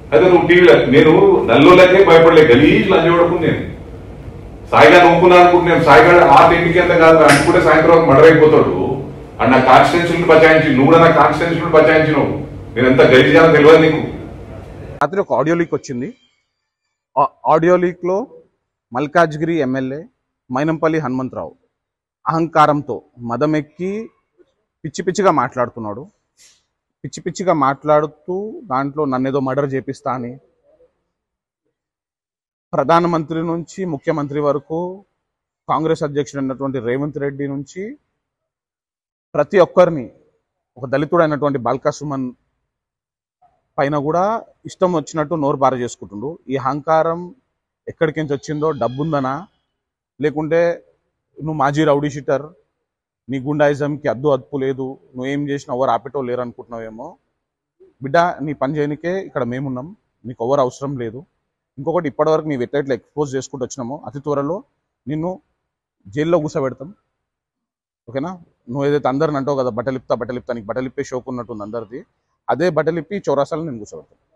అదే నువ్వు టీవీలో నేను నల్లోలకే భయపడలే గలీజ్ లంజోడకు నేను సాయిగా నవ్వుకున్నా అనుకుంటున్నాను సాయిగా ఆరు ఇంటికి ఎంత కాదు అనుకుంటే సాయంత్రం వరకు మర్డర్ అయిపోతాడు అండ్ నా కాన్స్టిట్యూన్సీ బచాయించి నువ్వు కూడా నా కాన్స్టిట్యూన్సీ బచాయించినావు నేను ఎంత గలీజ్గా తెలియదు నీకు రాత్రి ఒక ఆడియో లీక్ వచ్చింది ఆ ఆడియో లీక్లో మల్కాజ్గిరి ఎమ్మెల్యే మైనంపల్లి హనుమంతరావు అహంకారంతో మదమెక్కి పిచ్చి పిచ్చిగా మాట్లాడుతున్నాడు పిచ్చి పిచ్చిగా మాట్లాడుతూ దాంట్లో నన్నేదో మర్డర్ చేపిస్తా అని ప్రధానమంత్రి నుంచి ముఖ్యమంత్రి వరకు కాంగ్రెస్ అధ్యక్షుడు అయినటువంటి రేవంత్ రెడ్డి నుంచి ప్రతి ఒక్కరిని ఒక దళితుడైనటువంటి బాల్కా సుమన్ పైన కూడా ఇష్టం వచ్చినట్టు నోరు బార చేసుకుంటుండు ఈ అహంకారం ఎక్కడికించి వచ్చిందో డబ్బుందనా లేకుంటే నువ్వు మాజీ రౌడీ షీటర్ నీ గుండాయిజంకి అద్దు అదుపు లేదు నువ్వేం చేసినా ఎవరు ఆపేటో లేరు అనుకుంటున్నావేమో బిడ్డ నీ పని చేయనికే ఇక్కడ మేమున్నాం నీకు ఎవరు అవసరం లేదు ఇంకొకటి ఇప్పటివరకు నీవు ఎట్లా ఎట్లా ఎక్స్పోజ్ చేసుకుంటూ వచ్చినామో అతి త్వరలో నిన్ను జైల్లో కూర్చోబెడతాం ఓకేనా నువ్వు ఏదైతే అందరిని అంటావు కదా బట్టలిప్తా బట్టలిప్తా నీకు బట్టలిప్పే షోకు ఉన్నట్టుంది అందరిది అదే బట్టలిప్పి చౌరాసాలను నేను కూర్చోబెడతాను